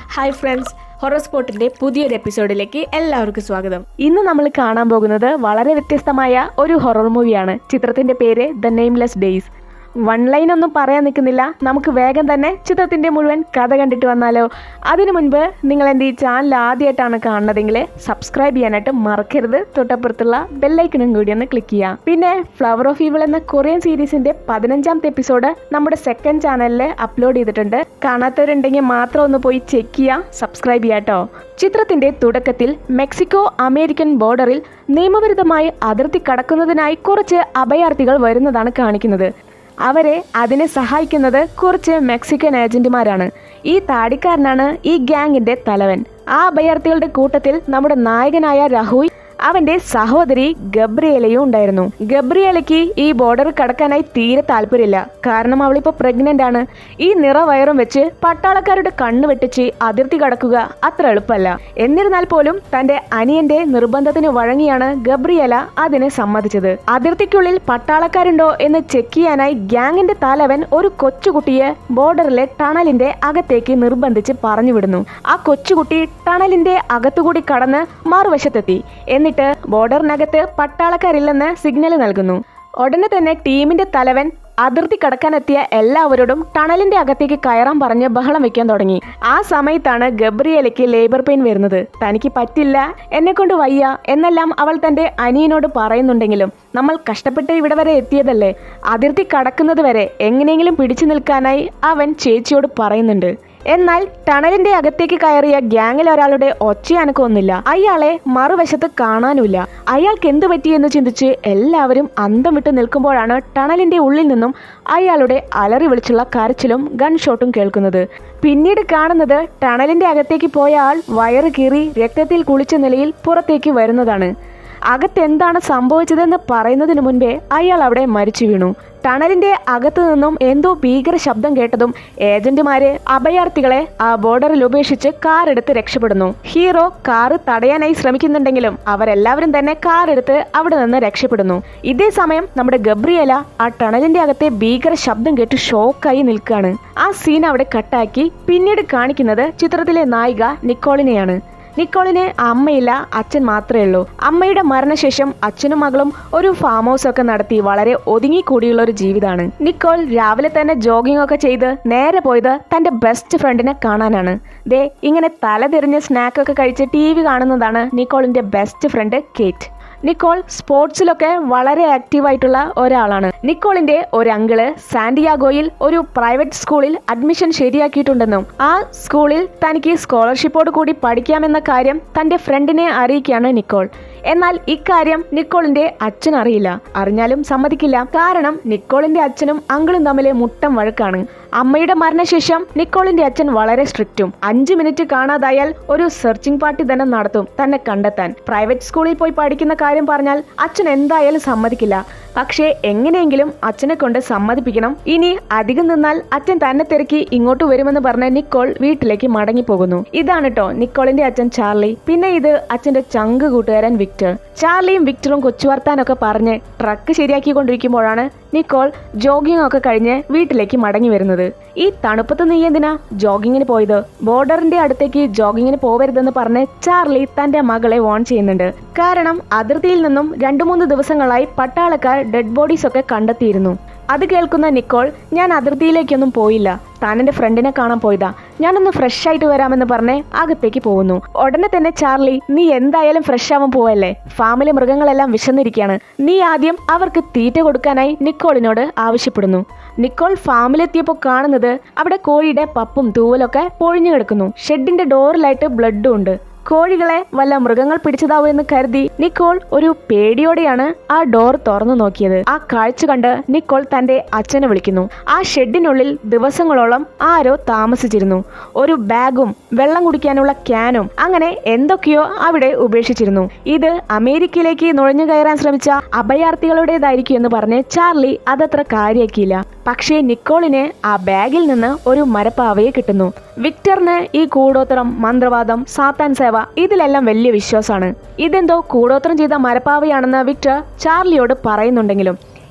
hi friends ഹൊറോസ്പോട്ടിന്റെ പുതിയൊരു എപ്പിസോഡിലേക്ക് എല്ലാവർക്കും സ്വാഗതം ഇന്ന് നമ്മൾ കാണാൻ പോകുന്നത് വളരെ വ്യത്യസ്തമായ ഒരു ഹൊറർ മൂവിയാണ് ചിത്രത്തിന്റെ പേര് the nameless days one line ഒന്നും പറയാൻ നിൽക്കുന്നില്ല നമുക്ക് വേഗം തന്നെ ചിത്രത്തിന്റെ മുഴുവൻ കഥ കണ്ടിട്ട് വന്നാലോ അതിനു മുൻപ് നിങ്ങൾ എൻ്റെ ഈ ചാനൽ ആദ്യമായിട്ടാണ് കാണുന്നതെങ്കിൽ സബ്സ്ക്രൈബ് ചെയ്യാനായിട്ട് മറക്കരുത് തൊട്ടപ്പുറത്തുള്ള ബെല്ലൈക്കണും കൂടി ഒന്ന് ക്ലിക്ക് ചെയ്യാം പിന്നെ ഫ്ലവർ ഓഫ് ഈവിൾ എന്ന കൊറിയൻ സീരീസിന്റെ പതിനഞ്ചാമത്തെ എപ്പിസോഡ് നമ്മുടെ സെക്കൻഡ് ചാനലിൽ അപ്ലോഡ് ചെയ്തിട്ടുണ്ട് കാണാത്തവരുണ്ടെങ്കിൽ മാത്രം ഒന്ന് പോയി ചെക്ക് ചെയ്യാം സബ്സ്ക്രൈബ് ചെയ്യാം കേട്ടോ ചിത്രത്തിന്റെ തുടക്കത്തിൽ മെക്സിക്കോ അമേരിക്കൻ ബോർഡറിൽ നിയമവിരുദ്ധമായി അതിർത്തി കടക്കുന്നതിനായി കുറച്ച് അഭയാർത്ഥികൾ വരുന്നതാണ് കാണിക്കുന്നത് അവരെ അതിനെ സഹായിക്കുന്നത് കുറച്ച് മെക്സിക്കൻ ഏജന്റുമാരാണ് ഈ താടിക്കാരനാണ് ഈ ഗ്യാങ്ങിന്റെ തലവൻ ആ അഭയാർത്ഥികളുടെ കൂട്ടത്തിൽ നമ്മുടെ നായകനായ രാഹുൽ അവന്റെ സഹോദരി ഗബ്രിയേലയും ഉണ്ടായിരുന്നു ഗബ്രിയേലയ്ക്ക് ഈ ബോർഡർ കടക്കാനായി തീരെ താല്പര്യമില്ല കാരണം അവളിപ്പോ പ്രഗ്നന്റ് ആണ് ഈ നിറവയറും വെച്ച് പട്ടാളക്കാരുടെ കണ്ണ് വെട്ടിച്ച് അതിർത്തി കടക്കുക അത്ര എളുപ്പമല്ല എന്നിരുന്നാൽ പോലും തന്റെ അനിയന്റെ നിർബന്ധത്തിന് വഴങ്ങിയാണ് ഗബ്രിയേല അതിനെ സമ്മതിച്ചത് അതിർത്തിക്കുള്ളിൽ പട്ടാളക്കാരുണ്ടോ എന്ന് ചെക്ക് ചെയ്യാനായി ഗ്യാങ്ങിന്റെ തലവൻ ഒരു കൊച്ചുകുട്ടിയെ ബോർഡറിലെ ടണലിന്റെ അകത്തേക്ക് നിർബന്ധിച്ച് പറഞ്ഞു വിടുന്നു ആ കൊച്ചുകുട്ടി ടണലിന്റെ അകത്തുകൂടി കടന്ന് മറുവശത്തെത്തി എന്നിട്ട് ബോർഡറിനകത്ത് പട്ടാളക്കാരില്ലെന്ന് സിഗ്നൽ നൽകുന്നു ഉടനെ തന്നെ ടീമിന്റെ തലവൻ അതിർത്തി കടക്കാനെത്തിയ എല്ലാവരോടും ടണലിന്റെ അകത്തേക്ക് കയറാൻ പറഞ്ഞ് ബഹളം വെക്കാൻ തുടങ്ങി ആ സമയത്താണ് ഗബ്രിയലയ്ക്ക് ലേബർ പെയിൻ വരുന്നത് തനിക്ക് പറ്റില്ല എന്നെ കൊണ്ട് വയ്യ എന്നെല്ലാം അവൾ തന്റെ അനിയനോട് പറയുന്നുണ്ടെങ്കിലും നമ്മൾ കഷ്ടപ്പെട്ട് ഇവിടെ വരെ എത്തിയതല്ലേ അതിർത്തി കടക്കുന്നത് വരെ എങ്ങനെയെങ്കിലും പിടിച്ചു നിൽക്കാനായി അവൻ ചേച്ചിയോട് പറയുന്നുണ്ട് എന്നാൽ ടണലിന്റെ അകത്തേക്ക് കയറിയ ഗ്യാങ്ങിൽ ഒരാളുടെ ഒച്ചയനക്കൊന്നുമില്ല അയാളെ മറുവശത്ത് കാണാനുമില്ല അയാൾക്ക് എന്തു പറ്റിയെന്ന് ചിന്തിച്ച് എല്ലാവരും അന്തം വിട്ട് നിൽക്കുമ്പോഴാണ് ടണലിന്റെ ഉള്ളിൽ നിന്നും അയാളുടെ അലറി വിളിച്ചുള്ള കരച്ചിലും ഗൺ ഷോട്ടും കേൾക്കുന്നത് പിന്നീട് കാണുന്നത് ടണലിന്റെ അകത്തേക്ക് പോയ ആൾ വയറ് കീറി രക്തത്തിൽ കുളിച്ച നിലയിൽ പുറത്തേക്ക് വരുന്നതാണ് അകത്തെന്താണ് സംഭവിച്ചതെന്ന് പറയുന്നതിന് മുൻപേ അയാൾ അവിടെ മരിച്ചു വീണു ടണലിന്റെ അകത്തു നിന്നും എന്തോ ഭീകര ശബ്ദം കേട്ടതും ഏജന്റുമാര് അഭയാർത്ഥികളെ ആ ബോർഡറിൽ ഉപേക്ഷിച്ച് കാർ എടുത്ത് രക്ഷപ്പെടുന്നു ഹീറോ കാറ് തടയാനായി ശ്രമിക്കുന്നുണ്ടെങ്കിലും അവരെല്ലാവരും തന്നെ കാർ എടുത്ത് അവിടെ നിന്ന് രക്ഷപ്പെടുന്നു ഇതേ സമയം നമ്മുടെ ഗബ്രിയല ആ ടണലിന്റെ അകത്തെ ഭീകര ശബ്ദം കേട്ട് ഷോക്കായി നിൽക്കുകയാണ് ആ സീൻ അവിടെ കട്ടാക്കി പിന്നീട് കാണിക്കുന്നത് ചിത്രത്തിലെ നായിക നിക്കോളിനെയാണ് നിക്കോളിന് അമ്മയില്ല അച്ഛൻ മാത്രമേ ഉള്ളൂ അമ്മയുടെ മരണശേഷം അച്ഛനും മകളും ഒരു ഫാം ഹൗസ് ഒക്കെ നടത്തി വളരെ ഒതുങ്ങിക്കൂടിയുള്ള ഒരു ജീവിതമാണ് നിക്കോൾ രാവിലെ തന്നെ ജോഗിംഗ് ഒക്കെ ചെയ്ത് നേരെ പോയത് തന്റെ ബെസ്റ്റ് ഫ്രണ്ടിനെ കാണാനാണ് ദേ ഇങ്ങനെ തല തിരിഞ്ഞ് സ്നാക്കൊക്കെ കഴിച്ച് ടി വി കാണുന്നതാണ് നിക്കോളിന്റെ ബെസ്റ്റ് ഫ്രണ്ട് കേറ്റ് നിക്കോൾ സ്പോർട്സിലൊക്കെ വളരെ ആക്റ്റീവായിട്ടുള്ള ഒരാളാണ് നിക്കോളിന്റെ ഒരു അങ്കിള് സാന്റിയാഗോയിൽ ഒരു പ്രൈവറ്റ് സ്കൂളിൽ അഡ്മിഷൻ ശരിയാക്കിയിട്ടുണ്ടെന്നും ആ സ്കൂളിൽ തനിക്ക് സ്കോളർഷിപ്പോട് കൂടി പഠിക്കാമെന്ന കാര്യം തന്റെ ഫ്രണ്ടിനെ അറിയിക്കുകയാണ് നിക്കോൾ എന്നാൽ ഇക്കാര്യം നിക്കോളിന്റെ അച്ഛൻ അറിയില്ല അറിഞ്ഞാലും സമ്മതിക്കില്ല കാരണം നിക്കോളിന്റെ അച്ഛനും അങ്കിളും തമ്മിൽ മുട്ടം വഴക്കാണ് അമ്മയുടെ മരണശേഷം നിക്കോളിന്റെ അച്ഛൻ വളരെ സ്ട്രിക്റ്റും അഞ്ചു മിനിറ്റ് കാണാതായാൽ ഒരു സെർച്ചിങ് പാർട്ടി തന്നെ നടത്തും തന്നെ കണ്ടെത്താൻ പ്രൈവറ്റ് സ്കൂളിൽ പോയി പഠിക്കുന്ന കാര്യം പറഞ്ഞാൽ അച്ഛൻ എന്തായാലും സമ്മതിക്കില്ല പക്ഷേ എങ്ങനെയെങ്കിലും അച്ഛനെ കൊണ്ട് സമ്മതിപ്പിക്കണം ഇനി അധികം നിന്നാൽ അച്ഛൻ തന്നെ തിരക്കി ഇങ്ങോട്ട് വരുമെന്ന് പറഞ്ഞ് നിക്കോൾ വീട്ടിലേക്ക് മടങ്ങിപ്പോകുന്നു ഇതാണ് കേട്ടോ നിക്കോളിന്റെ അച്ഛൻ ചാർലി പിന്നെ ഇത് അച്ഛന്റെ ചങ്ക് കൂട്ടുകാരൻ വിക്ടർ ചാർലിയും വിക്ടറും കൊച്ചുവർത്താനൊക്കെ പറഞ്ഞ് ട്രക്ക് ശരിയാക്കിക്കൊണ്ടിരിക്കുമ്പോഴാണ് നിക്കോൾ ജോഗിംഗ് ഒക്കെ കഴിഞ്ഞ് വീട്ടിലേക്ക് മടങ്ങി വരുന്നത് ഈ തണുപ്പത്ത് നീ എന്തിനാ ജോഗിങ്ങിന് പോയത് ബോർഡറിന്റെ അടുത്തേക്ക് ജോഗിങ്ങിന് പോവരുതെന്ന് പറഞ്ഞ് ചാർലി തന്റെ മകളെ വോൺ ചെയ്യുന്നുണ്ട് കാരണം അതിർത്തിയിൽ നിന്നും രണ്ടു മൂന്ന് ദിവസങ്ങളായി പട്ടാളക്കാർ ഡെഡ് ബോഡീസ് ഒക്കെ കണ്ടെത്തിയിരുന്നു അത് കേൾക്കുന്ന നിക്കോൾ ഞാൻ അതിർത്തിയിലേക്കൊന്നും പോയില്ല താൻ എൻ്റെ ഫ്രണ്ടിനെ കാണാൻ പോയതാ ഞാനൊന്ന് ഫ്രഷ് ആയിട്ട് വരാമെന്ന് പറഞ്ഞ് അകത്തേക്ക് പോകുന്നു ഉടനെ തന്നെ ചാർലി നീ എന്തായാലും ഫ്രഷ് ആവാൻ പോവല്ലേ ഫാമിലെ മൃഗങ്ങളെല്ലാം വിശന്നിരിക്കുകയാണ് നീ ആദ്യം അവർക്ക് തീറ്റ കൊടുക്കാനായി നിക്കോളിനോട് ആവശ്യപ്പെടുന്നു നിക്കോൾ ഫാമിലെത്തിയപ്പോൾ കാണുന്നത് അവിടെ കോഴിയുടെ പപ്പും തൂവലൊക്കെ പൊഴിഞ്ഞു കിടക്കുന്നു ഷെഡിന്റെ ഡോറിലായിട്ട് ബ്ലഡും ഉണ്ട് കോഴികളെ വല്ല മൃഗങ്ങൾ പിടിച്ചതാവോ എന്ന് കരുതി നിക്കോൾ ഒരു പേടിയോടെയാണ് ആ ഡോർ തുറന്നു നോക്കിയത് ആ കാഴ്ച കണ്ട് നിക്കോൾ തന്റെ അച്ഛനെ വിളിക്കുന്നു ആ ഷെഡിനുള്ളിൽ ദിവസങ്ങളോളം ആരോ താമസിച്ചിരുന്നു ഒരു ബാഗും വെള്ളം കുടിക്കാനുള്ള ക്യാനും അങ്ങനെ എന്തൊക്കെയോ അവിടെ ഉപേക്ഷിച്ചിരുന്നു ഇത് അമേരിക്കയിലേക്ക് നുഴഞ്ഞു കയറാൻ ശ്രമിച്ച അഭയാർത്ഥികളുടേതായിരിക്കും എന്ന് പറഞ്ഞ് ചാർലി അതത്ര കാര്യാക്കിയില്ല പക്ഷേ നിക്കോളിന് ആ ബാഗിൽ നിന്ന് ഒരു മരപ്പാവയെ കിട്ടുന്നു വിക്ടറിന് ഈ കൂടോത്രം മന്ത്രവാദം സാത്താൻ സേവ ഇതിലെല്ലാം വലിയ വിശ്വാസമാണ് ഇതെന്തോ കൂടോത്രം ചെയ്ത മരപ്പാവയാണെന്ന് വിക്ടർ ചാർലിയോട് പറയുന്നുണ്ടെങ്കിലും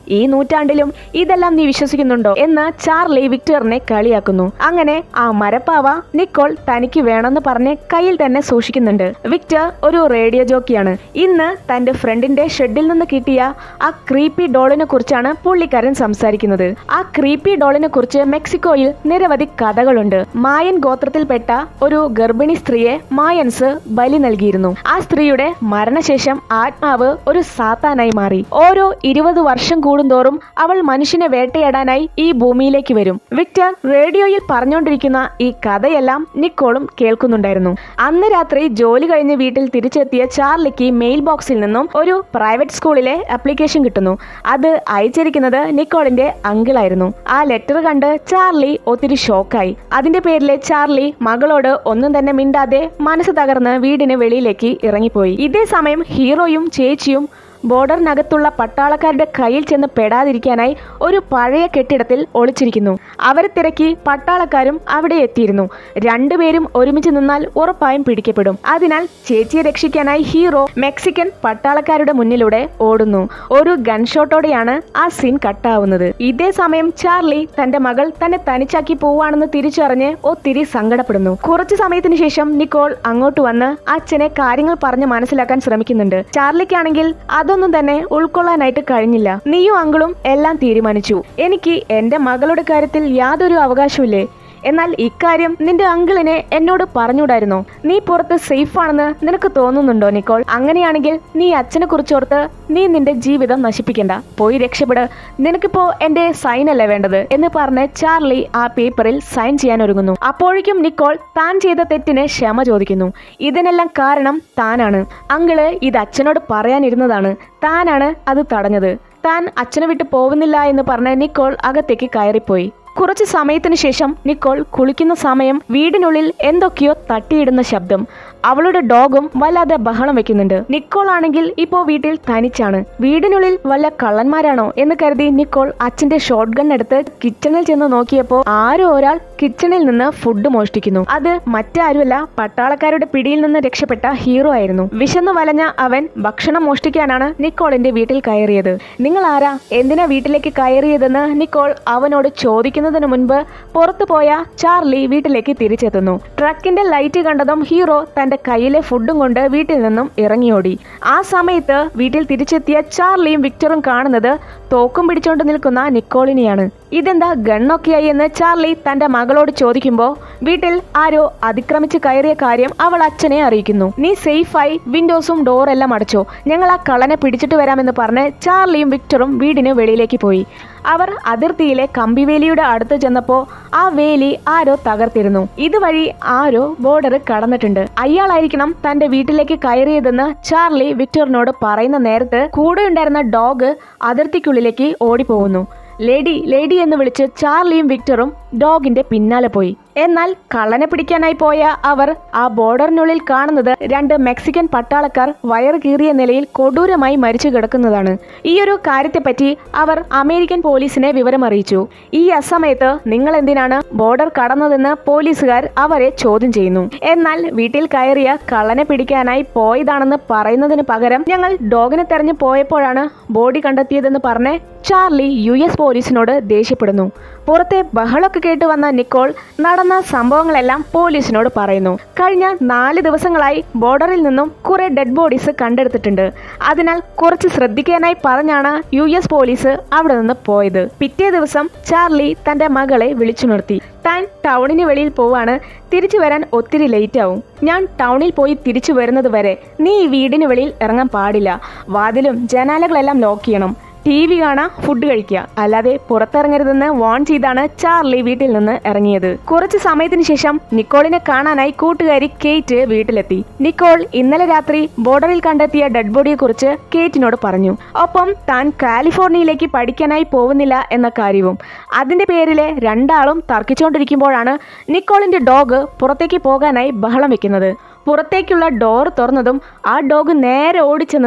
ഈ നൂറ്റാണ്ടിലും ഇതെല്ലാം നീ വിശ്വസിക്കുന്നുണ്ടോ എന്ന് ചാർലി വിക്ടറിനെ കളിയാക്കുന്നു അങ്ങനെ ആ മരപ്പാവ നിക്കോൾ തനിക്ക് വേണമെന്ന് പറഞ്ഞ് കയ്യിൽ തന്നെ സൂക്ഷിക്കുന്നുണ്ട് വിക്ടർ ഒരു റേഡിയോ ജോക്കിയാണ് ഇന്ന് തന്റെ ഫ്രണ്ടിന്റെ ഷെഡിൽ നിന്ന് കിട്ടിയ ആ ക്രീപ്പി ഡോളിനെ കുറിച്ചാണ് പുള്ളിക്കാരൻ സംസാരിക്കുന്നത് ആ ക്രീപ്പി ഡോളിനെ കുറിച്ച് മെക്സിക്കോയിൽ നിരവധി കഥകളുണ്ട് മായൻ ഗോത്രത്തിൽപ്പെട്ട ഒരു ഗർഭിണി സ്ത്രീയെ മായൻസ് ബലി നൽകിയിരുന്നു ആ സ്ത്രീയുടെ മരണശേഷം ആത്മാവ് ഒരു സാത്താനായി മാറി ഓരോ ഇരുപത് വർഷം കൂടുന്തോറും അവൾ മനുഷ്യനെ വേട്ടയാടാനായി ഈ ഭൂമിയിലേക്ക് വരും വിക്ടർ റേഡിയോയിൽ പറഞ്ഞുകൊണ്ടിരിക്കുന്ന ഈ കഥയെല്ലാം നിക്കോളും കേൾക്കുന്നുണ്ടായിരുന്നു അന്ന് രാത്രി ജോലി കഴിഞ്ഞ് വീട്ടിൽ തിരിച്ചെത്തിയ ചാർലിക്ക് മെയിൽ ബോക്സിൽ നിന്നും ഒരു പ്രൈവറ്റ് സ്കൂളിലെ അപ്ലിക്കേഷൻ കിട്ടുന്നു അത് അയച്ചിരിക്കുന്നത് നിക്കോളിന്റെ അങ്കിളായിരുന്നു ആ ലെറ്റർ കണ്ട് ചാർലി ഒത്തിരി ഷോക്കായി അതിന്റെ പേരിലെ ചാർലി മകളോട് ഒന്നും തന്നെ മിണ്ടാതെ മനസ്സ് തകർന്ന് വീടിന് വെളിയിലേക്ക് ഇറങ്ങിപ്പോയി ഇതേ സമയം ഹീറോയും ചേച്ചിയും ബോർഡറിനകത്തുള്ള പട്ടാളക്കാരുടെ കയ്യിൽ ചെന്ന് പെടാതിരിക്കാനായി ഒരു പഴയ കെട്ടിടത്തിൽ ഒളിച്ചിരിക്കുന്നു അവരെ തിരക്കി പട്ടാളക്കാരും അവിടെ എത്തിയിരുന്നു രണ്ടുപേരും ഒരുമിച്ച് നിന്നാൽ ഉറപ്പായും പിടിക്കപ്പെടും അതിനാൽ ചേച്ചിയെ രക്ഷിക്കാനായി ഹീറോ മെക്സിക്കൻ പട്ടാളക്കാരുടെ മുന്നിലൂടെ ഓടുന്നു ഒരു ഗൺഷോട്ടോടെയാണ് ആ സീൻ കട്ടാവുന്നത് ഇതേ സമയം ചാർലി തന്റെ മകൾ തന്നെ തനിച്ചാക്കി പോവാണെന്ന് തിരിച്ചറിഞ്ഞ് ഒത്തിരി സങ്കടപ്പെടുന്നു കുറച്ചു സമയത്തിന് ശേഷം നിക്കോൾ അങ്ങോട്ട് വന്ന് അച്ഛനെ കാര്യങ്ങൾ പറഞ്ഞ് മനസ്സിലാക്കാൻ ശ്രമിക്കുന്നുണ്ട് ചാർലിക്കാണെങ്കിൽ അതൊന്നും തന്നെ ഉൾക്കൊള്ളാനായിട്ട് കഴിഞ്ഞില്ല നീയും അങ്കിളും എല്ലാം തീരുമാനിച്ചു എനിക്ക് എന്റെ മകളുടെ കാര്യത്തിൽ യാതൊരു അവകാശമില്ലേ എന്നാൽ ഇക്കാര്യം നിന്റെ അങ്കിളിനെ എന്നോട് പറഞ്ഞുകൂടായിരുന്നോ നീ പുറത്ത് സേഫ് ആണെന്ന് നിനക്ക് തോന്നുന്നുണ്ടോ നിക്കോൾ അങ്ങനെയാണെങ്കിൽ നീ അച്ഛനെ കുറിച്ചോർത്ത് നീ നിന്റെ ജീവിതം നശിപ്പിക്കണ്ട പോയി രക്ഷപ്പെട് നിനക്കിപ്പോ എന്റെ സൈൻ അല്ലേ വേണ്ടത് എന്ന് പറഞ്ഞ് ചാർലി ആ പേപ്പറിൽ സൈൻ ചെയ്യാൻ ഒരുങ്ങുന്നു അപ്പോഴേക്കും നിക്കോൾ താൻ ചെയ്ത തെറ്റിന് ക്ഷമ ചോദിക്കുന്നു ഇതിനെല്ലാം കാരണം താനാണ് അങ്കിള് ഇത് അച്ഛനോട് പറയാനിരുന്നതാണ് താനാണ് അത് തടഞ്ഞത് താൻ അച്ഛനെ വിട്ട് പോകുന്നില്ല എന്ന് പറഞ്ഞ് നിക്കോൾ അകത്തേക്ക് കയറിപ്പോയി കുറച്ച് സമയത്തിന് ശേഷം നിക്കോൾ കുളിക്കുന്ന സമയം വീടിനുള്ളിൽ എന്തൊക്കെയോ തട്ടിയിടുന്ന ശബ്ദം അവളുടെ ഡോഗും വല്ലാതെ ബഹളം വെക്കുന്നുണ്ട് നിക്കോൾ ആണെങ്കിൽ ഇപ്പോ വീട്ടിൽ തനിച്ചാണ് വീടിനുള്ളിൽ വല്ല കള്ളന്മാരാണോ എന്ന് കരുതി നിക്കോൾ അച്ഛന്റെ ഷോട്ട് ഗൺ എടുത്ത് കിച്ചണിൽ ചെന്ന് നോക്കിയപ്പോ ആരോ ഒരാൾ കിച്ചണിൽ നിന്ന് ഫുഡ് മോഷ്ടിക്കുന്നു അത് മറ്റാരുമല്ല പട്ടാളക്കാരുടെ പിടിയിൽ നിന്ന് രക്ഷപ്പെട്ട ഹീറോ ആയിരുന്നു വിശന്നു വലഞ്ഞ അവൻ ഭക്ഷണം മോഷ്ടിക്കാനാണ് നിക്കോളിന്റെ വീട്ടിൽ കയറിയത് നിങ്ങൾ ആരാ എന്തിനാ വീട്ടിലേക്ക് കയറിയതെന്ന് നിക്കോൾ അവനോട് ചോദിക്കുന്നതിന് മുൻപ് പുറത്തു പോയ ചാർലി വീട്ടിലേക്ക് തിരിച്ചെത്തുന്നു ട്രക്കിന്റെ ലൈറ്റ് കണ്ടതും ഹീറോ തന്റെ കയ്യിലെ ഫുഡും കൊണ്ട് വീട്ടിൽ നിന്നും ഇറങ്ങിയോടി ആ സമയത്ത് വീട്ടിൽ തിരിച്ചെത്തിയ ചാർലിയും വിക്ടറും കാണുന്നത് തോക്കും പിടിച്ചോണ്ട് നിൽക്കുന്ന നിക്കോളിനെയാണ് ഇതെന്താ ഗണ്ണൊക്കെയായി എന്ന് ചാർലി തന്റെ മകളോട് ചോദിക്കുമ്പോൾ വീട്ടിൽ ആരോ അതിക്രമിച്ച് കയറിയ കാര്യം അവൾ അച്ഛനെ അറിയിക്കുന്നു നീ സേഫായി വിൻഡോസും ഡോറെല്ലാം അടച്ചോ ഞങ്ങൾ ആ കള്ളനെ പിടിച്ചിട്ട് വരാമെന്ന് പറഞ്ഞ് ചാർലിയും വിക്ടറും വീടിന് വെളിയിലേക്ക് പോയി അവർ അതിർത്തിയിലെ കമ്പിവേലിയുടെ അടുത്ത് ചെന്നപ്പോൾ ആ വേലി ആരോ തകർത്തിരുന്നു ഇതുവഴി ആരോ ബോർഡർ കടന്നിട്ടുണ്ട് അയാളായിരിക്കണം തന്റെ വീട്ടിലേക്ക് കയറിയതെന്ന് ചാർലി വിക്ടറിനോട് പറയുന്ന നേരത്ത് കൂടെയുണ്ടായിരുന്ന ഡോഗ് അതിർത്തിക്കുള്ളിലേക്ക് ഓടിപ്പോകുന്നു ലേഡി ലേഡി എന്ന് വിളിച്ച് ചാർലിയും വിക്ടറും ഡോഗിന്റെ പിന്നാലെ പോയി എന്നാൽ കള്ളനെ പിടിക്കാനായി പോയ അവർ ആ ബോർഡറിനുള്ളിൽ കാണുന്നത് രണ്ട് മെക്സിക്കൻ പട്ടാളക്കാർ വയറ് കീറിയ നിലയിൽ കൊടൂരമായി മരിച്ചു കിടക്കുന്നതാണ് ഈ ഒരു കാര്യത്തെപ്പറ്റി അവർ അമേരിക്കൻ പോലീസിനെ വിവരമറിയിച്ചു ഈ അസമയത്ത് നിങ്ങൾ എന്തിനാണ് ബോർഡർ കടന്നതെന്ന് പോലീസുകാർ അവരെ ചോദ്യം ചെയ്യുന്നു എന്നാൽ വീട്ടിൽ കയറിയ കള്ളനെ പിടിക്കാനായി പോയതാണെന്ന് പറയുന്നതിന് പകരം ഞങ്ങൾ ഡോഗിനെ തെരഞ്ഞു പോയപ്പോഴാണ് ബോഡി കണ്ടെത്തിയതെന്ന് പറഞ്ഞ് ചാർലി യു എസ് പോലീസിനോട് ദേഷ്യപ്പെടുന്നു പുറത്തെ ബഹളമൊക്കെ കേട്ട് വന്ന നിക്കോൾ നടന്ന സംഭവങ്ങളെല്ലാം പോലീസിനോട് പറയുന്നു കഴിഞ്ഞ നാല് ദിവസങ്ങളായി ബോർഡറിൽ നിന്നും കുറെ ഡെഡ് ബോഡീസ് കണ്ടെടുത്തിട്ടുണ്ട് അതിനാൽ കുറച്ച് ശ്രദ്ധിക്കാനായി പറഞ്ഞാണ് യു എസ് പോലീസ് അവിടെ നിന്ന് പോയത് പിറ്റേ ദിവസം ചാർലി തന്റെ മകളെ വിളിച്ചു നിർത്തി താൻ ടൗണിന് വെളിയിൽ പോവാണ് തിരിച്ചു വരാൻ ഒത്തിരി ലേറ്റ് ആവും ഞാൻ ടൗണിൽ പോയി തിരിച്ചു വരുന്നത് വരെ നീ ഈ വീടിന് വെളിയിൽ ഇറങ്ങാൻ പാടില്ല വാതിലും ജനാലകളെല്ലാം ലോക്ക് ചെയ്യണം ടി വി കാണാ ഫുഡ് കഴിക്കുക അല്ലാതെ പുറത്തിറങ്ങരുതെന്ന് വാൺ ചെയ്താണ് ചാർലി വീട്ടിൽ നിന്ന് ഇറങ്ങിയത് കുറച്ച് സമയത്തിന് ശേഷം നിക്കോളിനെ കാണാനായി കൂട്ടുകാരി കേറ്റ് വീട്ടിലെത്തി നിക്കോൾ ഇന്നലെ രാത്രി ബോർഡറിൽ കണ്ടെത്തിയ ഡെഡ് ബോഡിയെ കുറിച്ച് കേറ്റിനോട് പറഞ്ഞു ഒപ്പം താൻ കാലിഫോർണിയയിലേക്ക് പഠിക്കാനായി പോകുന്നില്ല എന്ന കാര്യവും അതിന്റെ പേരിലെ രണ്ടാളും തർക്കിച്ചുകൊണ്ടിരിക്കുമ്പോഴാണ് നിക്കോളിന്റെ ഡോഗ് പുറത്തേക്ക് പോകാനായി ബഹളം വെക്കുന്നത് പുറത്തേക്കുള്ള ഡോർ തുറന്നതും ആ ഡോഗ് നേരെ ഓടിച്ചെന്നത്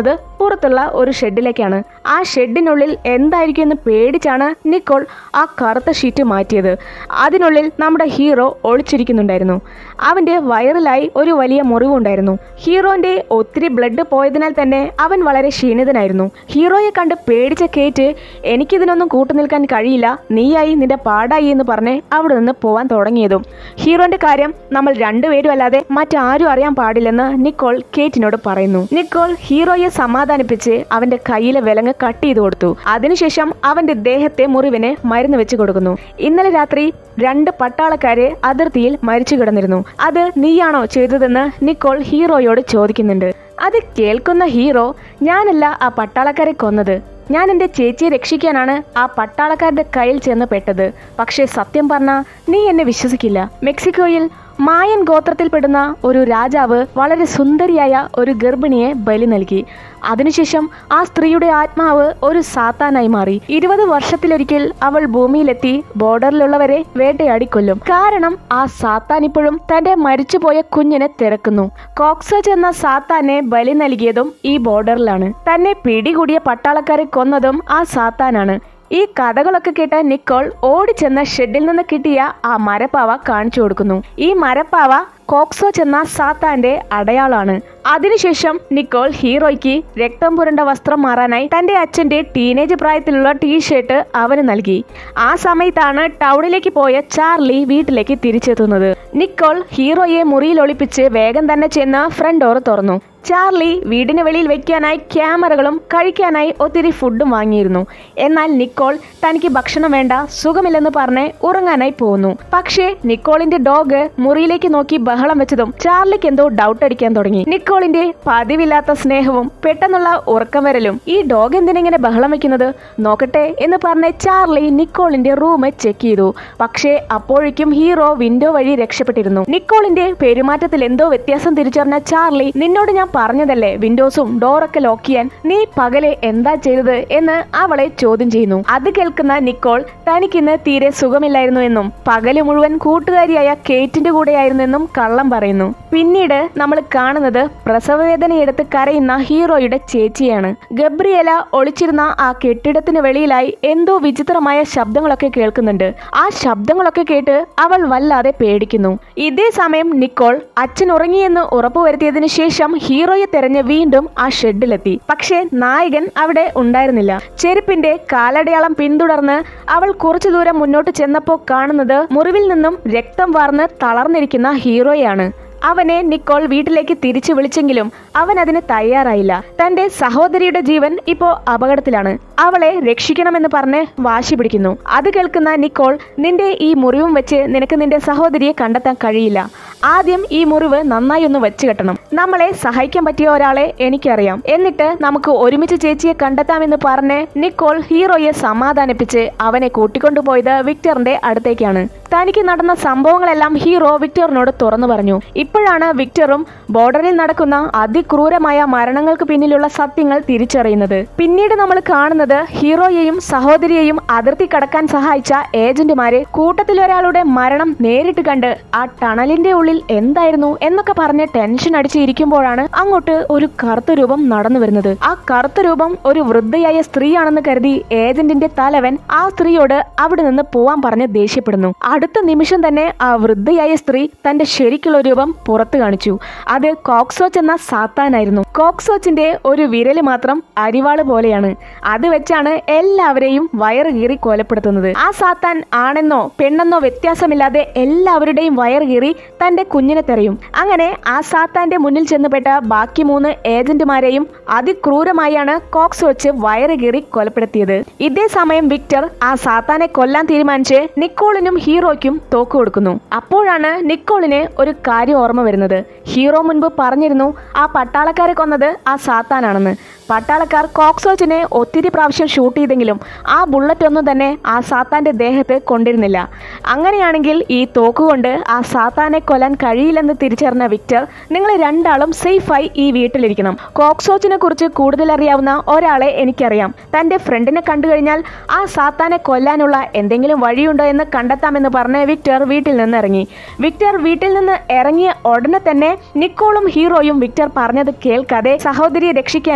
അപ്പുറത്തുള്ള ഒരു ഷെഡിലേക്കാണ് ആ ഷെഡിനുള്ളിൽ എന്തായിരിക്കും എന്ന് പേടിച്ചാണ് നിക്കോൾ ആ കറുത്ത ഷീറ്റ് മാറ്റിയത് അതിനുള്ളിൽ നമ്മുടെ ഹീറോ ഒളിച്ചിരിക്കുന്നുണ്ടായിരുന്നു അവന്റെ വയറിലായി ഒരു വലിയ മുറിവുണ്ടായിരുന്നു ഹീറോന്റെ ഒത്തിരി ബ്ലഡ് പോയതിനാൽ തന്നെ അവൻ വളരെ ക്ഷീണിതനായിരുന്നു ഹീറോയെ കണ്ട് പേടിച്ച കേറ്റ് എനിക്കിതിനൊന്നും കൂട്ടുനിൽക്കാൻ കഴിയില്ല നീയായി നിന്റെ പാടായി എന്ന് പറഞ്ഞ് അവിടെ നിന്ന് പോവാൻ തുടങ്ങിയതും ഹീറോന്റെ കാര്യം നമ്മൾ രണ്ടുപേരും അല്ലാതെ മറ്റാരും അറിയാൻ പാടില്ലെന്ന് നിക്കോൾ കേറ്റിനോട് പറയുന്നു നിക്കോൾ ഹീറോയെ സമാധാനിപ്പിച്ച് അവന്റെ കയ്യിലെ വിലങ്ങ് കട്ട് ചെയ്തു കൊടുത്തു അതിനുശേഷം അവന്റെ ദേഹത്തെ മുറിവിന് മരുന്ന് വെച്ച് കൊടുക്കുന്നു ഇന്നലെ രാത്രി രണ്ട് പട്ടാളക്കാരെ അതിർത്തിയിൽ മരിച്ചു കിടന്നിരുന്നു അത് നീയാണോ ചെയ്തതെന്ന് നിക്കോൾ ഹീറോയോട് ചോദിക്കുന്നുണ്ട് അത് കേൾക്കുന്ന ഹീറോ ഞാനല്ല ആ പട്ടാളക്കാരെ കൊന്നത് ഞാൻ എൻ്റെ ചേച്ചിയെ രക്ഷിക്കാനാണ് ആ പട്ടാളക്കാരുടെ കയ്യിൽ ചെന്ന് പെട്ടത് പക്ഷേ സത്യം പറഞ്ഞാ നീ എന്നെ വിശ്വസിക്കില്ല മെക്സിക്കോയിൽ മായൻ ഗോത്രത്തിൽപ്പെടുന്ന ഒരു രാജാവ് വളരെ സുന്ദരിയായ ഒരു ഗർഭിണിയെ ബലി നൽകി അതിനുശേഷം ആ സ്ത്രീയുടെ ആത്മാവ് ഒരു സാത്താനായി മാറി ഇരുപത് വർഷത്തിലൊരിക്കൽ അവൾ ഭൂമിയിലെത്തി ബോർഡറിലുള്ളവരെ വേട്ടയാടിക്കൊല്ലും കാരണം ആ സാത്താൻ ഇപ്പോഴും തന്റെ മരിച്ചുപോയ കുഞ്ഞിനെ തിരക്കുന്നു കോക്സച്ച് എന്ന സാത്താനെ ബലി നൽകിയതും ഈ ബോർഡറിലാണ് തന്നെ പിടികൂടിയ പട്ടാളക്കാരെ കൊന്നതും ആ സാത്താനാണ് ഈ കഥകളൊക്കെ കേട്ട നിക്കോൾ ഓടിച്ചെന്ന ഷെഡിൽ നിന്ന് കിട്ടിയ ആ മരപ്പാവ കാണിച്ചു കൊടുക്കുന്നു ഈ മരപ്പാവ കോക്സോ ചെന്ന സാത്താന്റെ അടയാളാണ് അതിനുശേഷം നിക്കോൾ ഹീറോയ്ക്ക് രക്തം പുരണ്ട വസ്ത്രം മാറാനായി തന്റെ അച്ഛന്റെ ടീനേജ് പ്രായത്തിലുള്ള ടീഷർട്ട് അവന് നൽകി ആ സമയത്താണ് ടൗണിലേക്ക് പോയ ചാർലി വീട്ടിലേക്ക് തിരിച്ചെത്തുന്നത് നിക്കോൾ ഹീറോയെ മുറിയിൽ ഒളിപ്പിച്ച് വേഗം തന്നെ ചെന്ന് ഫ്രണ്ട് ഡോർ തുറന്നു ചാർലി വീടിന് വെളിയിൽ വെക്കാനായി ക്യാമറകളും കഴിക്കാനായി ഒത്തിരി ഫുഡും വാങ്ങിയിരുന്നു എന്നാൽ നിക്കോൾ തനിക്ക് ഭക്ഷണം വേണ്ട സുഖമില്ലെന്ന് പറഞ്ഞ് ഉറങ്ങാനായി പോകുന്നു പക്ഷേ നിക്കോളിന്റെ ഡോഗ് മുറിയിലേക്ക് നോക്കി ബഹളം വെച്ചതും ചാർലിക്ക് എന്തോ ഡൗട്ട് അടിക്കാൻ തുടങ്ങി നിക്കോളിന്റെ പതിവില്ലാത്ത സ്നേഹവും പെട്ടെന്നുള്ള ഉറക്കം വരലും ഈ ഡോഗ് എന്തിനെങ്ങനെ ബഹളം വെക്കുന്നത് നോക്കട്ടെ എന്ന് പറഞ്ഞ് ചാർലി നിക്കോളിന്റെ റൂം ചെക്ക് ചെയ്തു പക്ഷേ അപ്പോഴേക്കും ഹീറോ വിൻഡോ വഴി രക്ഷപ്പെട്ടിരുന്നു നിക്കോളിന്റെ പെരുമാറ്റത്തിൽ എന്തോ വ്യത്യാസം തിരിച്ചറിഞ്ഞ ചാർലി നിന്നോട് ഞാൻ പറഞ്ഞതല്ലേ വിൻഡോസും ഡോറൊക്കെ ലോക്ക് ചെയ്യാൻ നീ പകലെ എന്താ ചെയ്തത് എന്ന് അവളെ ചോദ്യം ചെയ്യുന്നു അത് കേൾക്കുന്ന നിക്കോൾ തനിക്കിന്ന് തീരെ സുഖമില്ലായിരുന്നു എന്നും പകല് മുഴുവൻ കൂട്ടുകാരിയായ കേറ്റിന്റെ കൂടെയായിരുന്നു എന്നും കള്ളം പറയുന്നു പിന്നീട് നമ്മൾ കാണുന്നത് പ്രസവവേദനയെടുത്ത് കരയുന്ന ഹീറോയുടെ ചേച്ചിയാണ് ഗബ്രിയല ഒളിച്ചിരുന്ന ആ കെട്ടിടത്തിന് വെളിയിലായി എന്തോ വിചിത്രമായ ശബ്ദങ്ങളൊക്കെ കേൾക്കുന്നുണ്ട് ആ ശബ്ദങ്ങളൊക്കെ കേട്ട് അവൾ വല്ലാതെ പേടിക്കുന്നു ഇതേ സമയം നിക്കോൾ അച്ഛൻ ഉറങ്ങിയെന്ന് ഉറപ്പുവരുത്തിയതിനു ശേഷം ഹീറോയെ തെരഞ്ഞ് വീണ്ടും ആ ഷെഡിലെത്തി പക്ഷേ നായകൻ അവിടെ ഉണ്ടായിരുന്നില്ല ചെരുപ്പിന്റെ കാലടയാളം പിന്തുടർന്ന് അവൾ കുറച്ചു ദൂരം മുന്നോട്ട് ചെന്നപ്പോൾ കാണുന്നത് മുറിവിൽ നിന്നും രക്തം വാർന്ന് തളർന്നിരിക്കുന്ന ഹീറോയാണ് അവനെ നിക്കോൾ വീട്ടിലേക്ക് തിരിച്ചു വിളിച്ചെങ്കിലും അവൻ അതിന് തയ്യാറായില്ല തന്റെ സഹോദരിയുടെ ജീവൻ ഇപ്പോ അപകടത്തിലാണ് അവളെ രക്ഷിക്കണമെന്ന് പറഞ്ഞ് വാശി പിടിക്കുന്നു അത് കേൾക്കുന്ന നിക്കോൾ നിന്റെ ഈ മുറിവും വെച്ച് നിനക്ക് നിന്റെ സഹോദരിയെ കണ്ടെത്താൻ കഴിയില്ല ആദ്യം ഈ മുറിവ് നന്നായി ഒന്ന് വെച്ച് കെട്ടണം നമ്മളെ സഹായിക്കാൻ പറ്റിയ ഒരാളെ എനിക്കറിയാം എന്നിട്ട് നമുക്ക് ഒരുമിച്ച് ചേച്ചിയെ കണ്ടെത്താമെന്ന് പറഞ്ഞ് നിക്കോൾ ഹീറോയെ സമാധാനിപ്പിച്ച് അവനെ കൂട്ടിക്കൊണ്ടുപോയത് വിക്ടറിന്റെ അടുത്തേക്കാണ് തനിക്ക് നടന്ന സംഭവങ്ങളെല്ലാം ഹീറോ വിക്ടറിനോട് തുറന്നു പറഞ്ഞു ഇപ്പോഴാണ് വിക്ടറും ബോർഡറിൽ നടക്കുന്ന അതിക്രൂരമായ മരണങ്ങൾക്ക് പിന്നിലുള്ള സത്യങ്ങൾ തിരിച്ചറിയുന്നത് പിന്നീട് നമ്മൾ കാണുന്നത് ഹീറോയെയും സഹോദരിയെയും അതിർത്തി കടക്കാൻ സഹായിച്ച ഏജന്റുമാരെ കൂട്ടത്തിൽ ഒരാളുടെ മരണം നേരിട്ട് കണ്ട് ആ ടണലിന്റെ ഉള്ളിൽ എന്തായിരുന്നു എന്നൊക്കെ പറഞ്ഞ് ടെൻഷൻ അടിച്ച് ഇരിക്കുമ്പോഴാണ് അങ്ങോട്ട് ഒരു കറുത്ത രൂപം നടന്നു വരുന്നത് ആ കറുത്ത രൂപം ഒരു വൃദ്ധയായ സ്ത്രീയാണെന്ന് കരുതി ഏജന്റിന്റെ തലവൻ ആ സ്ത്രീയോട് അവിടെ നിന്ന് പോവാൻ പറഞ്ഞ് ദേഷ്യപ്പെടുന്നു അടുത്ത നിമിഷം തന്നെ ആ വൃദ്ധയായ സ്ത്രീ തന്റെ ശരിക്കുള്ള രൂപം പുറത്തു കാണിച്ചു അത് കോക്സോച്ച് എന്ന സാത്താനായിരുന്നു കോക്സോച്ചിന്റെ ഒരു വിരല് മാത്രം അരിവാള് പോലെയാണ് അത് വെച്ചാണ് എല്ലാവരെയും വയറ് കീറി കൊലപ്പെടുത്തുന്നത് ആ സാത്താൻ ആണെന്നോ പെണ്ണെന്നോ വ്യത്യാസമില്ലാതെ എല്ലാവരുടെയും വയറ് കീറി തന്റെ കുഞ്ഞിനെ തെറിയും അങ്ങനെ ആ സാത്താന്റെ മുന്നിൽ ചെന്നുപെട്ട ബാക്കി മൂന്ന് ഏജന്റുമാരെയും അതിക്രൂരമായാണ് കോക്സ് വെച്ച് വയറ് കീറി കൊലപ്പെടുത്തിയത് ഇതേ സമയം വിക്ടർ ആ സാത്താനെ കൊല്ലാൻ തീരുമാനിച്ച് നിക്കോളിനും ഹീറോയ്ക്കും തോക്ക് കൊടുക്കുന്നു അപ്പോഴാണ് നിക്കോളിന് ഒരു കാര്യം ഓർമ്മ വരുന്നത് ഹീറോ മുൻപ് പറഞ്ഞിരുന്നു ആ പട്ടാളക്കാരെ കൊന്നത് ആ സാത്താനാണെന്ന് പട്ടാളക്കാർ കോക്സോച്ചിനെ ഒത്തിരി പ്രാവശ്യം ഷൂട്ട് ചെയ്തെങ്കിലും ആ ബുള്ളറ്റ് ഒന്നും തന്നെ ആ സാത്താന്റെ ദേഹത്ത് കൊണ്ടിരുന്നില്ല അങ്ങനെയാണെങ്കിൽ ഈ തോക്കുകൊണ്ട് ആ സാത്താനെ കൊല്ലാൻ കഴിയില്ലെന്ന് തിരിച്ചറിഞ്ഞ വിക്ടർ നിങ്ങൾ രണ്ടാളും സേഫായി ഈ വീട്ടിലിരിക്കണം കോക്സോച്ചിനെ കുറിച്ച് കൂടുതൽ അറിയാവുന്ന ഒരാളെ എനിക്കറിയാം തന്റെ ഫ്രണ്ടിനെ കണ്ടു കഴിഞ്ഞാൽ ആ സാത്താനെ കൊല്ലാനുള്ള എന്തെങ്കിലും വഴിയുണ്ടോ എന്ന് കണ്ടെത്താമെന്ന് പറഞ്ഞ് വിക്ടർ വീട്ടിൽ നിന്ന് ഇറങ്ങി വിക്ടർ വീട്ടിൽ നിന്ന് ഇറങ്ങിയ ഉടനെ തന്നെ നിക്കോളും ഹീറോയും വിക്ടർ പറഞ്ഞത് കേൾക്കാതെ സഹോദരിയെ രക്ഷിക്കാനായി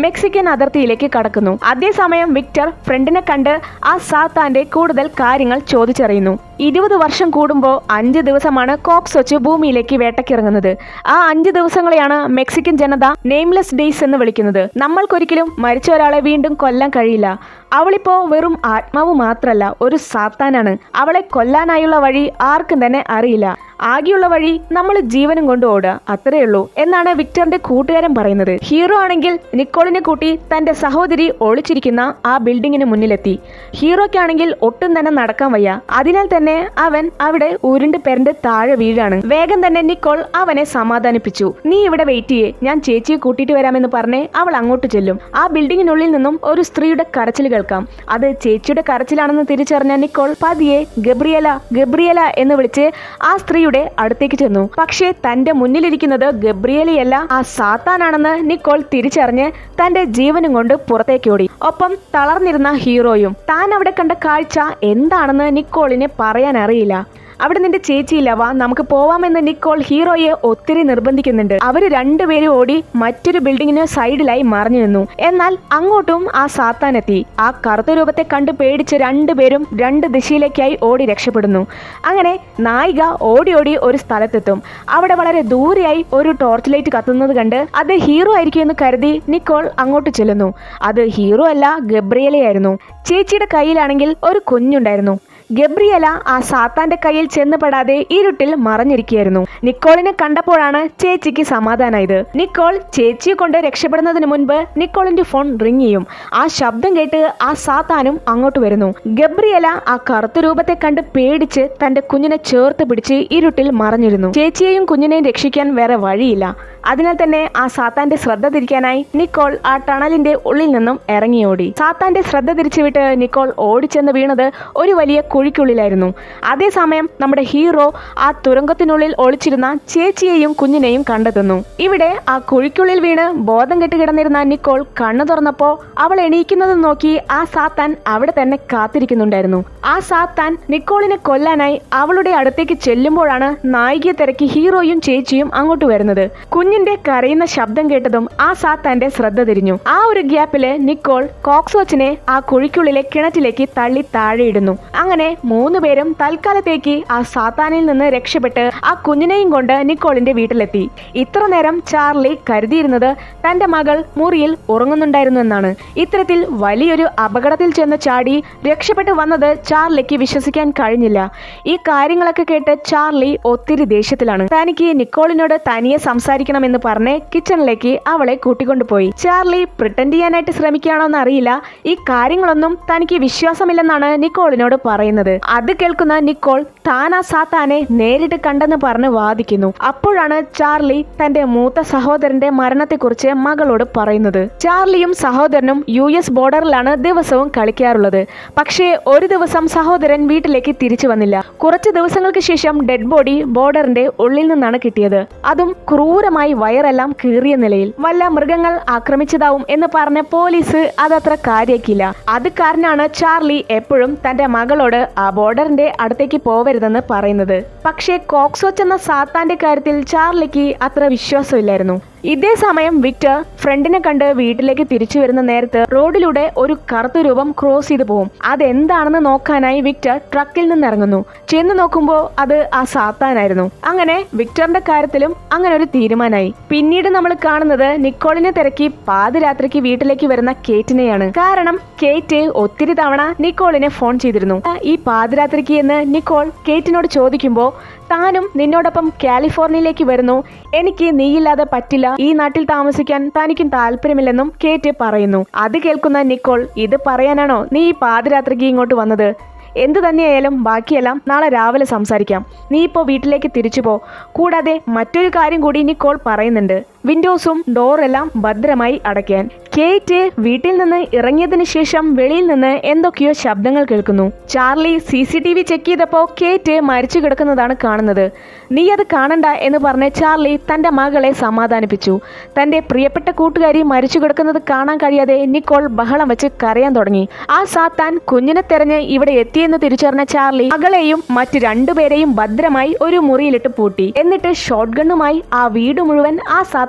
മെക്സിക്കൻ അതിർത്തിയിലേക്ക് കടക്കുന്നു അതേസമയം വിക്ടർ ഫ്രണ്ടിനെ കണ്ട് ആ സാത്താന്റെ കൂടുതൽ കാര്യങ്ങൾ ചോദിച്ചറിയുന്നു ഇരുപത് വർഷം കൂടുമ്പോൾ അഞ്ച് ദിവസമാണ് കോക്സ് വെച്ച് ഭൂമിയിലേക്ക് വേട്ടക്കിറങ്ങുന്നത് ആ അഞ്ച് ദിവസങ്ങളെയാണ് മെക്സിക്കൻ ജനത നെയിംലെസ് ഡേയ്സ് എന്ന് വിളിക്കുന്നത് നമ്മൾക്കൊരിക്കലും മരിച്ച ഒരാളെ വീണ്ടും കൊല്ലാൻ കഴിയില്ല അവളിപ്പോ വെറും ആത്മാവ് മാത്രല്ല ഒരു സാത്താനാണ് അവളെ കൊല്ലാനായുള്ള വഴി ആർക്കും തന്നെ അറിയില്ല ആകെയുള്ള വഴി നമ്മൾ ജീവനും കൊണ്ട് ഓടുക അത്രയേ ഉള്ളൂ എന്നാണ് വിക്ടറിന്റെ കൂട്ടുകാരൻ പറയുന്നത് ഹീറോ ആണെങ്കിൽ നിക്കോളിനെ കൂട്ടി തന്റെ സഹോദരി ഒളിച്ചിരിക്കുന്ന ആ ബിൽഡിങ്ങിന് മുന്നിലെത്തി ഹീറോയ്ക്കാണെങ്കിൽ ഒട്ടും തന്നെ നടക്കാൻ വയ്യ അതിനാൽ തന്നെ അവൻ അവിടെ ഉരുണ്ട് പെരണ്ട് താഴെ വീഴാണ് വേഗം തന്നെ നിക്കോൾ അവനെ സമാധാനിപ്പിച്ചു നീ ഇവിടെ വെയിറ്റ് ചെയ്യേ ഞാൻ ചേച്ചിയെ കൂട്ടിയിട്ട് വരാമെന്ന് പറഞ്ഞ് അവൾ അങ്ങോട്ട് ചെല്ലും ആ ബിൽഡിങ്ങിനുള്ളിൽ നിന്നും ഒരു സ്ത്രീയുടെ കരച്ചിൽ കേൾക്കാം അത് ചേച്ചിയുടെ കരച്ചിലാണെന്ന് തിരിച്ചറിഞ്ഞ നിക്കോൾ പതിയെ ഗബ്രിയല ഗബ്രിയല എന്ന് വിളിച്ച് ആ സ്ത്രീയുടെ അടുത്തേക്ക് ചെന്നു പക്ഷേ തന്റെ മുന്നിലിരിക്കുന്നത് ഗബ്രിയലയല്ല ആ സാത്താനാണെന്ന് നിക്കോൾ തിരിച്ചറിഞ്ഞ് തന്റെ ജീവനും കൊണ്ട് പുറത്തേക്ക് ഓടി ഒപ്പം തളർന്നിരുന്ന ഹീറോയും താൻ അവിടെ കണ്ട കാഴ്ച എന്താണെന്ന് നിക്കോളിന് പറയാൻ അറിയില്ല അവിടെ നിന്റെ ചേച്ചിയില്ല വാ നമുക്ക് പോവാമെന്ന് നിക്കോൾ ഹീറോയെ ഒത്തിരി നിർബന്ധിക്കുന്നുണ്ട് അവര് രണ്ടുപേരും ഓടി മറ്റൊരു ബിൽഡിങ്ങിന് സൈഡിലായി മറഞ്ഞു നിന്നു എന്നാൽ അങ്ങോട്ടും ആ സാത്താനെത്തി ആ കറുത്ത രൂപത്തെ കണ്ട് പേടിച്ച് രണ്ടുപേരും രണ്ട് ദിശയിലേക്കായി ഓടി രക്ഷപ്പെടുന്നു അങ്ങനെ നായിക ഓടി ഓടി ഒരു സ്ഥലത്തെത്തും അവിടെ വളരെ ദൂരെയായി ഒരു ടോർച്ച് ലൈറ്റ് കത്തുന്നത് കണ്ട് അത് ഹീറോ ആയിരിക്കും എന്ന് കരുതി നിക്കോൾ അങ്ങോട്ട് ചെല്ലുന്നു അത് ഹീറോ അല്ല ഗബ്രിയലയായിരുന്നു ചേച്ചിയുടെ കയ്യിലാണെങ്കിൽ ഒരു കുഞ്ഞുണ്ടായിരുന്നു ഗബ്രിയല ആ സാത്താന്റെ കയ്യിൽ ചെന്നുപെടാതെ ഇരുട്ടിൽ മറഞ്ഞിരിക്കുകയായിരുന്നു നിക്കോളിനെ കണ്ടപ്പോഴാണ് ചേച്ചിക്ക് സമാധാനായത് നിക്കോൾ ചേച്ചിയെ കൊണ്ട് രക്ഷപ്പെടുന്നതിന് മുൻപ് നിക്കോളിന്റെ ഫോൺ റിങ് ചെയ്യും ആ ശബ്ദം കേട്ട് ആ സാത്താനും അങ്ങോട്ട് വരുന്നു ഗബ്രിയല ആ കറുത്ത രൂപത്തെ കണ്ട് പേടിച്ച് തന്റെ കുഞ്ഞിനെ ചേർത്ത് പിടിച്ച് ഇരുട്ടിൽ മറഞ്ഞിരുന്നു ചേച്ചിയെയും കുഞ്ഞിനെയും രക്ഷിക്കാൻ വേറെ വഴിയില്ല അതിനാൽ തന്നെ ആ സാത്താന്റെ ശ്രദ്ധ തിരിക്കാനായി നിക്കോൾ ആ ടണലിന്റെ ഉള്ളിൽ നിന്നും ഇറങ്ങിയോടി സാത്താന്റെ ശ്രദ്ധ തിരിച്ചുവിട്ട് നിക്കോൾ ഓടിച്ചെന്ന് വീണത് ഒരു വലിയ കുഴിക്കുള്ളിലായിരുന്നു അതേസമയം നമ്മുടെ ഹീറോ ആ തുരങ്കത്തിനുള്ളിൽ ഒളിച്ചിരുന്ന ചേച്ചിയെയും കുഞ്ഞിനെയും കണ്ടെത്തുന്നു ഇവിടെ ആ കുഴിക്കുള്ളിൽ വീണ് ബോധം കെട്ട് കിടന്നിരുന്ന നിക്കോൾ കണ്ണു തുറന്നപ്പോ അവൾ എണീക്കുന്നത് നോക്കി ആ സാത്താൻ അവിടെ തന്നെ കാത്തിരിക്കുന്നുണ്ടായിരുന്നു ആ സാത്താൻ നിക്കോളിനെ കൊല്ലാനായി അവളുടെ അടുത്തേക്ക് ചെല്ലുമ്പോഴാണ് നായികയെ തിരക്കി ഹീറോയും ചേച്ചിയും അങ്ങോട്ട് വരുന്നത് കുഞ്ഞിന്റെ കരയുന്ന ശബ്ദം കേട്ടതും ആ സാത്താന്റെ ശ്രദ്ധ തിരിഞ്ഞു ആ ഒരു ഗ്യാപ്പില് നിക്കോൾ കോക്സോച്ചിനെ ആ കുഴിക്കുള്ളിലെ കിണറ്റിലേക്ക് തള്ളി താഴെയിടുന്നു അങ്ങനെ മൂന്നുപേരും തൽക്കാലത്തേക്ക് ആ സാത്താനിൽ നിന്ന് രക്ഷപ്പെട്ട് ആ കുഞ്ഞിനെയും കൊണ്ട് നിക്കോളിന്റെ വീട്ടിലെത്തി ഇത്ര നേരം ചാർലി കരുതിയിരുന്നത് തന്റെ മകൾ മുറിയിൽ ഉറങ്ങുന്നുണ്ടായിരുന്നു എന്നാണ് ഇത്തരത്തിൽ വലിയൊരു അപകടത്തിൽ ചെന്ന് ചാടി രക്ഷപ്പെട്ടു വന്നത് ചാർലിക്ക് വിശ്വസിക്കാൻ കഴിഞ്ഞില്ല ഈ കാര്യങ്ങളൊക്കെ കേട്ട് ചാർലി ഒത്തിരി ദേഷ്യത്തിലാണ് തനിക്ക് നിക്കോളിനോട് തനിയെ സംസാരിക്കണമെന്ന് പറഞ്ഞ് കിച്ചണിലേക്ക് അവളെ കൂട്ടിക്കൊണ്ടുപോയി ചാർലി പ്രിട്ടൻഡ് ചെയ്യാനായിട്ട് ശ്രമിക്കുകയാണോ എന്ന് അറിയില്ല ഈ കാര്യങ്ങളൊന്നും തനിക്ക് വിശ്വാസമില്ലെന്നാണ് നിക്കോളിനോട് പറയുന്നത് അത് കേൾക്കുന്ന നിക്കോൾ താൻ ആ സാത്താനെ നേരിട്ട് കണ്ടെന്ന് പറഞ്ഞ് വാദിക്കുന്നു അപ്പോഴാണ് ചാർലി തന്റെ മൂത്ത സഹോദരന്റെ മരണത്തെക്കുറിച്ച് മകളോട് പറയുന്നത് ചാർലിയും സഹോദരനും യു എസ് ബോർഡറിലാണ് ദിവസവും കളിക്കാറുള്ളത് പക്ഷേ ഒരു ദിവസം സഹോദരൻ വീട്ടിലേക്ക് തിരിച്ചു വന്നില്ല കുറച്ച് ദിവസങ്ങൾക്ക് ശേഷം ഡെഡ് ബോഡി ബോർഡറിന്റെ ഉള്ളിൽ നിന്നാണ് കിട്ടിയത് അതും ക്രൂരമായി വയറെല്ലാം കീറിയ നിലയിൽ വല്ല മൃഗങ്ങൾ ആക്രമിച്ചതാവും എന്ന് പറഞ്ഞ പോലീസ് അതത്ര കാര്യാക്കില്ല അത് കാരണമാണ് ചാർലി എപ്പോഴും തന്റെ മകളോട് ആ ബോർഡറിന്റെ അടുത്തേക്ക് പോവരുതെന്ന് പറയുന്നത് പക്ഷേ കോക്സോച്ച് എന്ന സാത്താന്റെ കാര്യത്തിൽ ചാർലിക്ക് അത്ര വിശ്വാസമില്ലായിരുന്നു ഇതേ സമയം വിക്ടർ ഫ്രണ്ടിനെ കണ്ട് വീട്ടിലേക്ക് തിരിച്ചു വരുന്ന നേരത്ത് റോഡിലൂടെ ഒരു കറുത്ത രൂപം ക്രോസ് ചെയ്തു പോകും അതെന്താണെന്ന് നോക്കാനായി വിക്ടർ ട്രക്കിൽ നിന്ന് ഇറങ്ങുന്നു ചെന്ന് നോക്കുമ്പോൾ അത് ആ സാത്താനായിരുന്നു അങ്ങനെ വിക്ടറിന്റെ കാര്യത്തിലും അങ്ങനെ ഒരു തീരുമാനമായി പിന്നീട് നമ്മൾ കാണുന്നത് നിക്കോളിനെ തിരക്കി പാതിരാത്രിക്ക് വീട്ടിലേക്ക് വരുന്ന കേറ്റിനെയാണ് കാരണം കേറ്റ് ഒത്തിരി തവണ നിക്കോളിനെ ഫോൺ ചെയ്തിരുന്നു ഈ പാതിരാത്രിക്ക് എന്ന് നിക്കോൾ കേറ്റിനോട് ചോദിക്കുമ്പോൾ താനും നിന്നോടൊപ്പം കാലിഫോർണിയയിലേക്ക് വരുന്നു എനിക്ക് നീയില്ലാതെ പറ്റില്ല ഈ നാട്ടിൽ താമസിക്കാൻ തനിക്കും താല്പര്യമില്ലെന്നും കേറ്റ് പറയുന്നു അത് കേൾക്കുന്ന നിക്കോൾ ഇത് പറയാനാണോ നീ ഈ പാതിരാത്രിക്ക് ഇങ്ങോട്ട് വന്നത് എന്തു തന്നെയായാലും ബാക്കിയെല്ലാം നാളെ രാവിലെ സംസാരിക്കാം നീ ഇപ്പോൾ വീട്ടിലേക്ക് തിരിച്ചു പോ കൂടാതെ മറ്റൊരു കാര്യം കൂടി നിക്കോൾ പറയുന്നുണ്ട് വിൻഡോസും ഡോറെല്ലാം ഭദ്രമായി അടയ്ക്കാൻ കേറ്റ് വീട്ടിൽ നിന്ന് ഇറങ്ങിയതിനു ശേഷം വെളിയിൽ നിന്ന് എന്തൊക്കെയോ ശബ്ദങ്ങൾ കേൾക്കുന്നു Charlie C C T V check ചെയ്തപ്പോൾ കേറ്റ് മരിച്ചു കിടക്കുന്നതാണ് കാണുന്നത് നീ അത് കാണണ്ട എന്ന് പറഞ്ഞ് ചാർലി തന്റെ മകളെ സമാധാനിപ്പിച്ചു തന്റെ പ്രിയപ്പെട്ട കൂട്ടുകാരി മരിച്ചു കിടക്കുന്നത് കാണാൻ കഴിയാതെ നിക്കോൾ ബഹളം വെച്ച് കരയാൻ തുടങ്ങി ആ സാത്താൻ കുഞ്ഞിനെ തെരഞ്ഞ് ഇവിടെ എത്തിയെന്ന് തിരിച്ചറിഞ്ഞ ചാർലി മകളെയും മറ്റു രണ്ടുപേരെയും ഭദ്രമായി ഒരു മുറിയിലിട്ട് പൂട്ടി എന്നിട്ട് ഷോട്ട് ഗണ്ണുമായി ആ വീട് മുഴുവൻ ആ സാത്താൻ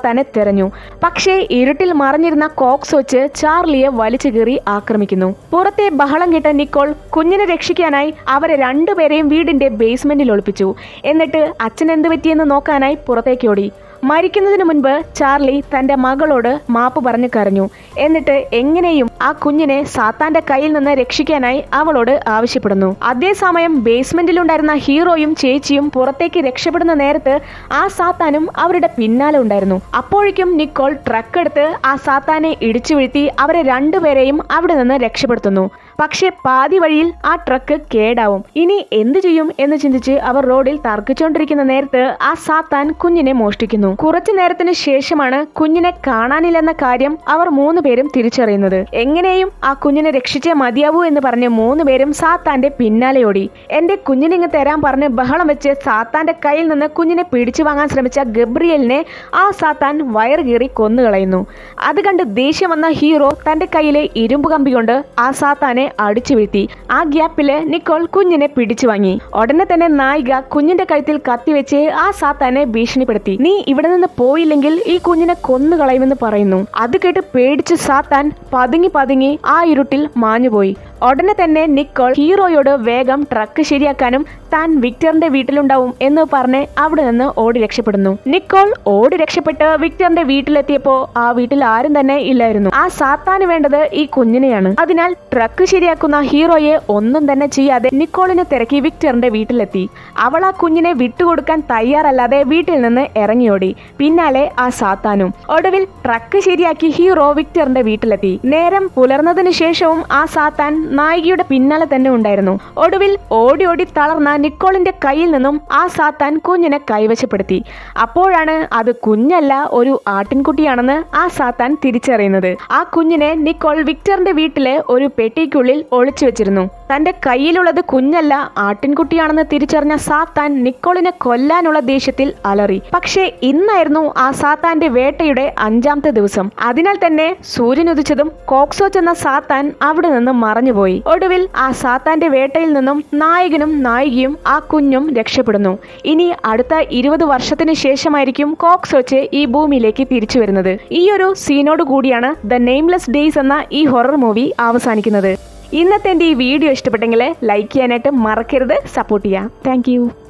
സാത്താനെ തെരഞ്ഞു പക്ഷേ ഇരുട്ടിൽ മറഞ്ഞിരുന്ന കോക്സ് വെച്ച് ചാർലിയെ വലിച്ചു കീറി ആക്രമിക്കുന്നു പുറത്തെ ബഹളം കേട്ട നിക്കോൾ കുഞ്ഞിനെ രക്ഷിക്കാനായി അവരെ രണ്ടുപേരെയും വീടിന്റെ ബേസ്മെന്റിൽ ഒളിപ്പിച്ചു എന്നിട്ട് അച്ഛൻ എന്ത് പറ്റിയെന്ന് നോക്കാനായി പുറത്തേക്ക് ഓടി മരിക്കുന്നതിന് മുൻപ് ചാർലി തന്റെ മകളോട് മാപ്പ് പറഞ്ഞു കരഞ്ഞു എന്നിട്ട് എങ്ങനെയും ആ കുഞ്ഞിനെ സാത്താന്റെ കയ്യിൽ നിന്ന് രക്ഷിക്കാനായി അവളോട് ആവശ്യപ്പെടുന്നു അതേസമയം ബേസ്മെന്റിലുണ്ടായിരുന്ന ഹീറോയും ചേച്ചിയും പുറത്തേക്ക് രക്ഷപ്പെടുന്ന നേരത്ത് ആ സാത്താനും അവരുടെ പിന്നാലെ ഉണ്ടായിരുന്നു അപ്പോഴേക്കും നിക്കോൾ ട്രക്ക് എടുത്ത് ആ സാത്താനെ ഇടിച്ചു വീഴ്ത്തി അവരെ രണ്ടുപേരെയും അവിടെ നിന്ന് രക്ഷപ്പെടുത്തുന്നു പക്ഷെ പാതി വഴിയിൽ ആ ട്രക്ക് കേടാവും ഇനി എന്തു ചെയ്യും എന്ന് ചിന്തിച്ച് അവർ റോഡിൽ തർക്കിച്ചുകൊണ്ടിരിക്കുന്ന നേരത്ത് ആ സാത്താൻ കുഞ്ഞിനെ മോഷ്ടിക്കുന്നു കുറച്ചു നേരത്തിന് ശേഷമാണ് കുഞ്ഞിനെ കാണാനില്ലെന്ന കാര്യം അവർ മൂന്ന് പേരും തിരിച്ചറിയുന്നത് എങ്ങനെയും ആ കുഞ്ഞിനെ രക്ഷിച്ചേ മതിയാവൂ എന്ന് പറഞ്ഞ് മൂന്ന് പേരും സാത്താന്റെ പിന്നാലെ ഓടി എന്റെ കുഞ്ഞിനിങ്ങ് തരാൻ പറഞ്ഞ് ബഹളം വെച്ച് സാത്താന്റെ കയ്യിൽ നിന്ന് കുഞ്ഞിനെ പിടിച്ചു വാങ്ങാൻ ശ്രമിച്ച ഗബ്രിയലിനെ ആ സാത്താൻ വയറ് കീറി കൊന്നുകളയുന്നു അത് കണ്ട് ദേഷ്യം വന്ന ഹീറോ തന്റെ കയ്യിലെ ഇരുമ്പ് കമ്പി കൊണ്ട് ആ സാത്താനെ അടിച്ചു വീഴ്ത്തി ആ ഗ്യാപ്പില് നിക്കോൾ കുഞ്ഞിനെ പിടിച്ചു വാങ്ങി ഉടനെ തന്നെ നായിക കുഞ്ഞിന്റെ കഴുത്തിൽ കത്തിവെച്ച് ആ സാത്താനെ ഭീഷണിപ്പെടുത്തി നീ ഇവിടെ നിന്ന് പോയില്ലെങ്കിൽ ഈ കുഞ്ഞിനെ കൊന്നുകളയുമെന്ന് പറയുന്നു അത് കേട്ട് പേടിച്ച് സാത്താൻ പതുങ്ങി പതുങ്ങി ആ ഇരുട്ടിൽ മാഞ്ഞുപോയി ഉടനെ തന്നെ നിക്കോൾ ഹീറോയോട് വേഗം ട്രക്ക് ശരിയാക്കാനും താൻ വിക്ടറിന്റെ വീട്ടിലുണ്ടാവും എന്ന് പറഞ്ഞ് അവിടെ നിന്ന് ഓടി രക്ഷപ്പെടുന്നു നിക്കോൾ ഓടി രക്ഷപ്പെട്ട് വിക്ടറിന്റെ വീട്ടിലെത്തിയപ്പോ ആ വീട്ടിൽ ആരും തന്നെ ഇല്ലായിരുന്നു ആ സാത്താന് വേണ്ടത് ഈ കുഞ്ഞിനെയാണ് അതിനാൽ ട്രക്ക് ശരിയാക്കുന്ന ഹീറോയെ ഒന്നും തന്നെ ചെയ്യാതെ നിക്കോളിനെ തിരക്കി വിക്ടറിന്റെ വീട്ടിലെത്തി അവൾ ആ കുഞ്ഞിനെ വിട്ടുകൊടുക്കാൻ തയ്യാറല്ലാതെ വീട്ടിൽ നിന്ന് ഇറങ്ങിയോടി പിന്നാലെ ആ സാത്താനും ഒടുവിൽ ട്രക്ക് ശരിയാക്കി ഹീറോ വിക്ടറിന്റെ വീട്ടിലെത്തി നേരം പുലർന്നതിന് ശേഷവും ആ സാത്താൻ നായികയുടെ പിന്നാലെ തന്നെ ഉണ്ടായിരുന്നു ഒടുവിൽ ഓടി ഓടി തളർന്ന നിക്കോളിന്റെ കയ്യിൽ നിന്നും ആ സാത്താൻ കുഞ്ഞിനെ കൈവശപ്പെടുത്തി അപ്പോഴാണ് അത് കുഞ്ഞല്ല ഒരു ആട്ടിൻകുട്ടിയാണെന്ന് ആ സാത്താൻ തിരിച്ചറിയുന്നത് ആ കുഞ്ഞിനെ നിക്കോൾ വിക്ടറിന്റെ വീട്ടിലെ ഒരു പെട്ടിക്കുള്ളിൽ ഒളിച്ചു വെച്ചിരുന്നു തന്റെ കയ്യിലുള്ളത് കുഞ്ഞല്ല ആട്ടിൻകുട്ടിയാണെന്ന് തിരിച്ചറിഞ്ഞ സാത്താൻ നിക്കോളിനെ കൊല്ലാനുള്ള ദേഷ്യത്തിൽ അലറി പക്ഷേ ഇന്നായിരുന്നു ആ സാത്താന്റെ വേട്ടയുടെ അഞ്ചാമത്തെ ദിവസം അതിനാൽ തന്നെ സൂര്യൻ ഉദിച്ചതും കോക്സോച്ച് എന്ന സാത്താൻ അവിടെ നിന്ന് മറഞ്ഞുപോയി ഒടുവിൽ ആ സാത്താന്റെ വേട്ടയിൽ നിന്നും നായകനും നായികയും ആ കുഞ്ഞും രക്ഷപ്പെടുന്നു ഇനി അടുത്ത ഇരുപത് വർഷത്തിന് ശേഷമായിരിക്കും കോക്സോച്ച് ഈ ഭൂമിയിലേക്ക് തിരിച്ചു വരുന്നത് ഈ ഒരു സീനോട് കൂടിയാണ് ദ നെയിംലെസ് ഡേയ്സ് എന്ന ഈ ഹൊറർ മൂവി അവസാനിക്കുന്നത് ഇന്നത്തെ എൻ്റെ ഈ വീഡിയോ ഇഷ്ടപ്പെട്ടെങ്കിൽ ലൈക്ക് ചെയ്യാനായിട്ട് മറക്കരുത് സപ്പോർട്ട് ചെയ്യാം താങ്ക്